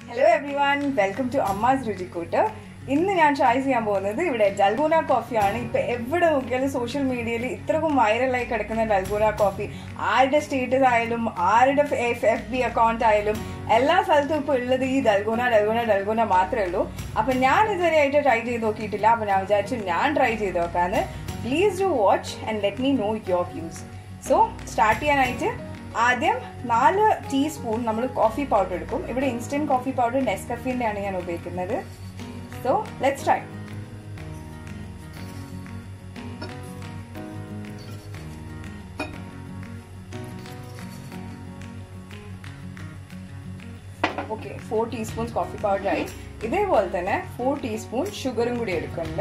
hello everyone welcome to Amma's Ruchikoottu ഇന്ന് ഞാൻ try ചെയ്യാൻ പോകുന്നത് ഇവിടെ ഡൽഗോന കോഫിയാണ് ഇപ്പൊ എവിടെ നോക്കിയാലും സോഷ്യൽ മീഡിയയിൽ ഇത്രക്കും വൈറലായി കിടക്കുന്ന ഡൽഗോന കോഫി ആരുടെ സ്റ്റേറ്റസ് ആയാലും ആരുടെ എഫ് ബി അക്കൗണ്ട് ആയാലും എല്ലാ സ്ഥലത്തും ഇപ്പോൾ ഉള്ളത് ഈ ഡൽഗോന ഡൽഗോന ഡൽഗോന മാത്രമേ ഉള്ളൂ അപ്പൊ ഞാൻ ഇതുവരെ ആയിട്ട് ട്രൈ ചെയ്ത് നോക്കിയിട്ടില്ല അപ്പൊ ഞാൻ വിചാരിച്ചു ഞാൻ ട്രൈ ചെയ്ത് നോക്കാന്ന് please do watch and let me know your views so start ചെയ്യാനായിട്ട് ആദ്യം നാല് ടീസ്പൂൺ നമ്മൾ കോഫി പൗഡർ എടുക്കും ഇവിടെ ഇൻസ്റ്റന്റ് കോഫി പൗഡർ നെസ്കഫിന്റെ ആണ് ഞാൻ ഉപയോഗിക്കുന്നത് so let's try okay four teaspoons coffee powder ആയി ഇതേപോലെ തന്നെ ഫോർ ടീസ്പൂൺ ഷുഗറും കൂടി എടുക്കുന്നുണ്ട്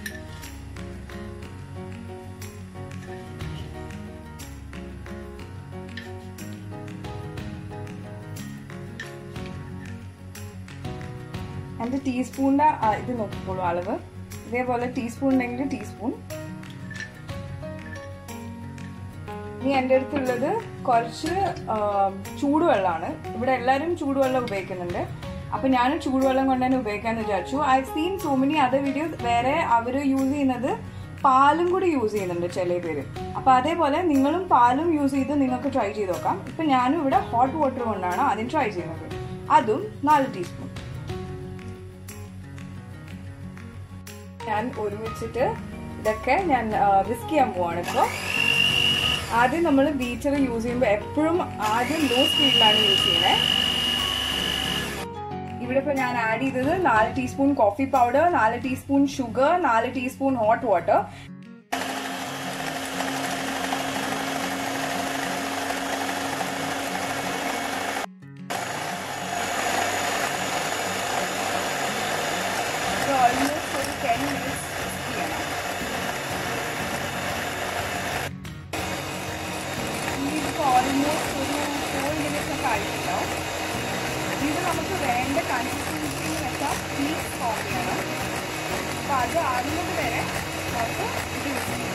എൻ്റെ ടീസ്പൂണിൻ്റെ ഇത് നോക്കിക്കോളൂ അളവ് ഇതേപോലെ ടീസ്പൂൺ ഉണ്ടെങ്കിൽ ടീസ്പൂൺ ഇനി എൻ്റെ അടുത്തുള്ളത് കുറച്ച് ചൂടുവെള്ളമാണ് ഇവിടെ എല്ലാവരും ചൂടുവെള്ളം ഉപയോഗിക്കുന്നുണ്ട് അപ്പം ഞാൻ ചൂടുവെള്ളം കൊണ്ട് തന്നെ ഉപയോഗിക്കാമെന്ന് വിചാരിച്ചു I seen so many other videos വേറെ അവർ യൂസ് ചെയ്യുന്നത് പാലും കൂടി യൂസ് ചെയ്യുന്നുണ്ട് ചില പേര് അപ്പം അതേപോലെ നിങ്ങളും പാലും യൂസ് ചെയ്ത് നിങ്ങൾക്ക് ട്രൈ ചെയ്ത് നോക്കാം ഇപ്പം ഞാനും ഇവിടെ ഹോട്ട് വാട്ടർ കൊണ്ടാണ് ആദ്യം ട്രൈ ചെയ്യുന്നത് അതും നാല് ടീസ്പൂൺ ഞാൻ ഒരുമിച്ചിട്ട് ഇതൊക്കെ ഞാൻ വിസ്ക് ചെയ്യാൻ പോവാണ് ഇപ്പോൾ ആദ്യം നമ്മൾ ബീറ്റർ യൂസ് ചെയ്യുമ്പോൾ എപ്പോഴും ആദ്യം ലോ സ്പീഡിലാണ് യൂസ് ചെയ്യുന്നത് ഇവിടെ ഇപ്പോൾ ഞാൻ ആഡ് ചെയ്തത് നാല് ടീസ്പൂൺ കോഫി പൗഡർ നാല് ടീസ്പൂൺ ഷുഗർ നാല് ടീസ്പൂൺ ഹോട്ട് വാട്ടർ ഓൾമോസ്റ്റ് ഒരു ടെൻ മിനിറ്റ്സ് ചെയ്യണം ഇതിപ്പോൾ ഓൾമോസ്റ്റ് ഒരു ഫോർ മിനിറ്റ്സ് ഒക്കെ ആയിട്ടുണ്ടാവും ഇത് നമുക്ക് വേണ്ട കൺസിസ്റ്റൻസി എന്ന് വെച്ചാൽ പീസ് കോഫിയാണ് അപ്പോൾ അത് ആകുന്നത് വരെ നമുക്ക് ഇത് യൂസ് ചെയ്യാം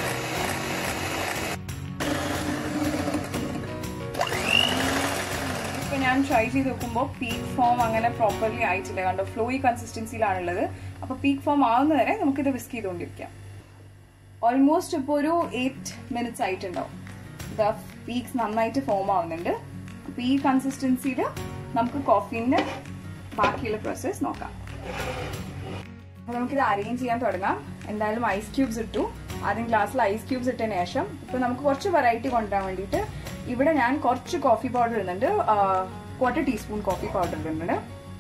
ഇപ്പൊ ഞാൻ ട്രൈ ചെയ്ത് നോക്കുമ്പോൾ പീക്ക് ഫോം അങ്ങനെ പ്രോപ്പർലി ആയിട്ടില്ല കണ്ടോ ഫ്ലോയി കൺസിസ്റ്റൻസിയിലാണുള്ളത് അപ്പൊ പീക്ക് ഫോം ആവുന്ന വരെ നമുക്കിത് വിസ്ക് ചെയ്തുകൊണ്ടിരിക്കാം ഓൾമോസ്റ്റ് ഇപ്പോൾ ഒരു എയ്റ്റ് മിനിറ്റ്സ് ആയിട്ടുണ്ടാവും ഇതാ പീക്സ് നന്നായിട്ട് ഫോം ആവുന്നുണ്ട് അപ്പൊ ഈ കൺസിസ്റ്റൻസിയിൽ നമുക്ക് കോഫീൻ്റെ ബാക്കിയുള്ള പ്രോസസ് നോക്കാം അപ്പൊ നമുക്കിത് അറേഞ്ച് ചെയ്യാൻ തുടങ്ങാം എന്തായാലും ഐസ് ക്യൂബ്സ് ഇട്ടു ആദ്യം ഗ്ലാസ്സിൽ ഐസ് ക്യൂബ്സ് ഇട്ടതിന് ശേഷം ഇപ്പൊ നമുക്ക് കുറച്ച് വെറൈറ്റി കൊണ്ടുവരാൻ വേണ്ടിയിട്ട് ഇവിടെ ഞാൻ കുറച്ച് കോഫി പൗഡർ ഇടുന്നുണ്ട് ക്വാർട്ടർ ടീസ്പൂൺ കോഫി പൗഡർ ഇടുന്നുണ്ട്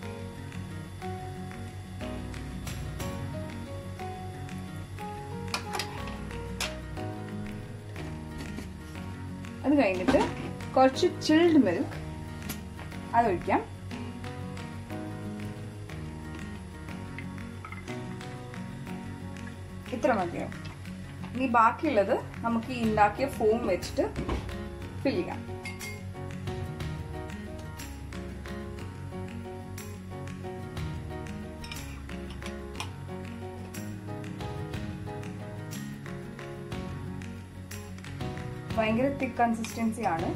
അത് കഴിഞ്ഞിട്ട് കുറച്ച് ചിൽഡ് മിൽക്ക് അതൊഴിക്കാം ഇത്ര മതിയോ ഇനി ബാക്കിയുള്ളത് നമുക്ക് ഈ ഉണ്ടാക്കിയ ഫോം വെച്ചിട്ട് ഫിൽ ചെയ്യാം ഭയങ്കര തിക്ക് കൺസിസ്റ്റൻസി ആണ്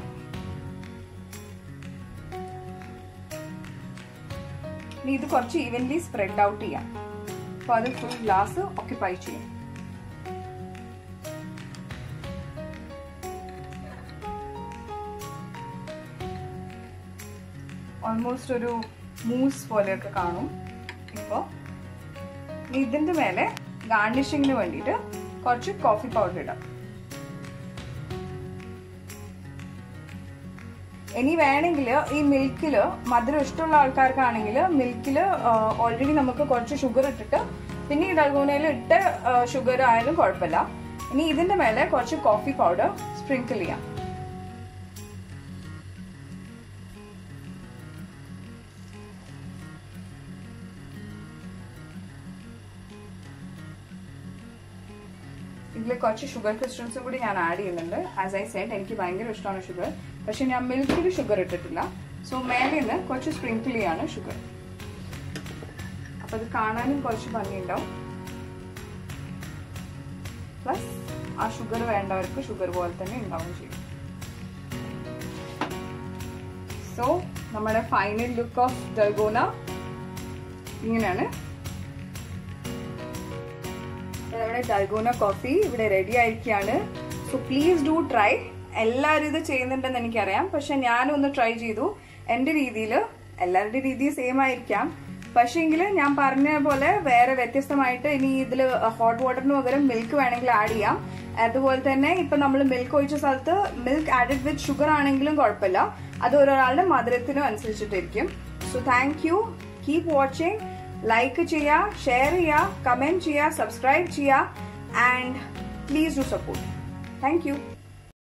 ഇനി ഇത് കുറച്ച് ഈവൻലി സ്പ്രെഡ് ഔട്ട് ചെയ്യാം അപ്പോൾ അത് ഫുൾ ഗ്ലാസ് ഓക്യുപ്പൈ ചെയ്യും ഓൾമോസ്റ്റ് ഒരു മൂസ് പോലെയൊക്കെ കാണും ഇപ്പോൾ ഇതിൻ്റെ മേലെ ഗാർണിഷിങ്ങിന് വേണ്ടിയിട്ട് കുറച്ച് കോഫി പൗഡർ ഇടാം ഇനി വേണമെങ്കിൽ ഈ മിൽക്കിൽ മധുരം ഇഷ്ടമുള്ള ആൾക്കാർക്കാണെങ്കിൽ മിൽക്കിൽ ഓൾറെഡി നമുക്ക് കുറച്ച് ഷുഗർ ഇട്ടിട്ട് പിന്നെ ഈ ഡൽഗോണയിൽ ഇട്ട് ഷുഗർ ആയാലും കുഴപ്പമില്ല ഇനി ഇതിന്റെ മേലെ കുറച്ച് കോഫി പൗഡർ സ്പ്രിങ്കിൾ ചെയ്യാം ഇതിൽ കുറച്ച് ഷുഗർ ക്രിസ്റ്റൽസും കൂടി ഞാൻ ആഡ് ചെയ്യുന്നുണ്ട് ആസ് ഐ സെഡ് എനിക്ക് ഭയങ്കര ഇഷ്ടമാണ് ഷുഗർ പക്ഷെ ഞാൻ മിൽക്കിൽ ഷുഗർ ഇട്ടിട്ടില്ല സോ മേലെ നിന്ന് കുറച്ച് സ്പ്രിങ്കിൾ ചെയ്യാണ് ഷുഗർ അപ്പൊ അത് കാണാനും കുറച്ച് ഭംഗിയുണ്ടാവും പ്ലസ് ആ ഷുഗർ വേണ്ടവർക്ക് ഷുഗർ പോലെ തന്നെ ഉണ്ടാവും ചെയ്യും സോ നമ്മുടെ ഫൈനൽ ലുക്ക് ഓഫ് ഡൽഗോന ഇങ്ങനെയാണ് നമ്മുടെ ഡൽഗോന കോഫി ഇവിടെ റെഡി ആയിരിക്കുകയാണ് സോ പ്ലീസ് ഡു ട്രൈ എല്ലാവരും ഇത് ചെയ്യുന്നുണ്ടെന്ന് എനിക്കറിയാം പക്ഷെ ഞാനൊന്ന് ട്രൈ ചെയ്തു എൻ്റെ രീതിയിൽ എല്ലാവരുടെ രീതി സെയിം ആയിരിക്കാം പക്ഷേങ്കിൽ ഞാൻ പറഞ്ഞ പോലെ വേറെ വ്യത്യസ്തമായിട്ട് ഇനി ഇതിൽ ഹോട്ട് വാട്ടറിന് പകരം മിൽക്ക് വേണമെങ്കിൽ ആഡ് ചെയ്യാം അതുപോലെ തന്നെ ഇപ്പൊ നമ്മൾ മിൽക്ക് ഒഴിച്ച സ്ഥലത്ത് മിൽക്ക് ആഡഡ് വിത്ത് ഷുഗർ ആണെങ്കിലും കുഴപ്പമില്ല അത് ഒരാളുടെ മധുരത്തിനും അനുസരിച്ചിട്ടിരിക്കും so thank you keep watching like ചെയ്യുക ഷെയർ ചെയ്യുക കമന്റ് ചെയ്യുക സബ്സ്ക്രൈബ് ചെയ്യുക and please do support thank U